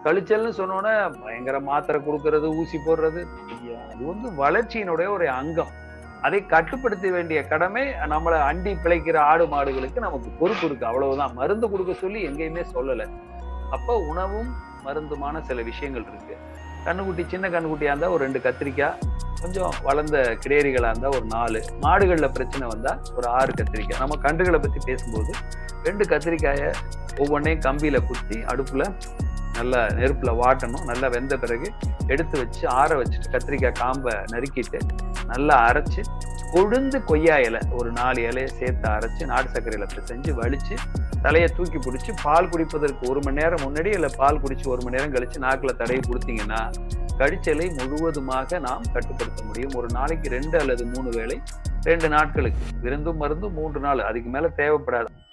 கழிச்சல்னு சொன்னோன்னே பயங்கர மாத்திரை கொடுக்கறது ஊசி போடுறது ஐயா, அது வந்து வளர்ச்சியினுடைய ஒரு அங்கம் அதை கட்டுப்படுத்த வேண்டிய கடமை நம்மளை அண்டி பிழைக்கிற ஆடு மாடுகளுக்கு நமக்கு பொறுப்பு இருக்கு அவ்வளவுதான் மருந்து கொடுக்க சொல்லி எங்கேயுமே சொல்லல அப்ப உணவும் மருந்துமான சில விஷயங்கள் இருக்கு கண்ணுக்குட்டி சின்ன கண்ணுக்குட்டியா இருந்தா ஒரு ரெண்டு கத்திரிக்காய் கொஞ்சம் வளர்ந்த கிடேரிகளா இருந்தா ஒரு நாலு மாடுகள்ல பிரச்சனை வந்தா ஒரு ஆறு கத்திரிக்காய் நம்ம கன்றுகளை பத்தி பேசும்போது ரெண்டு கத்திரிக்காயை ஒவ்வொன்றையும் கம்பியில குத்தி அடுப்புல நல்லா நெருப்புல வாட்டணும் நல்லா வெந்த பிறகு எடுத்து வச்சு ஆற வச்சுட்டு கத்திரிக்காய் காம்பை நறுக்கிட்டு நல்லா அரைச்சு கொழுந்து கொய்யா இலை ஒரு நாலு இலையை சேர்த்து அரைச்சு நாட்டு சர்க்கரையில செஞ்சு வலிச்சு தலையை தூக்கி பிடிச்சி பால் குடிப்பதற்கு ஒரு மணி நேரம் முன்னாடி இல்லை பால் குடிச்சு ஒரு மணி நேரம் கழிச்சு நாக்கில் தடவி கொடுத்தீங்கன்னா கடிச்சலை முழுவதுமாக நாம் கட்டுப்படுத்த முடியும் ஒரு நாளைக்கு ரெண்டு அல்லது மூணு வேளை ரெண்டு நாட்களுக்கு விருந்தும் மருந்தும் மூன்று நாள் அதுக்கு மேல தேவைப்படாது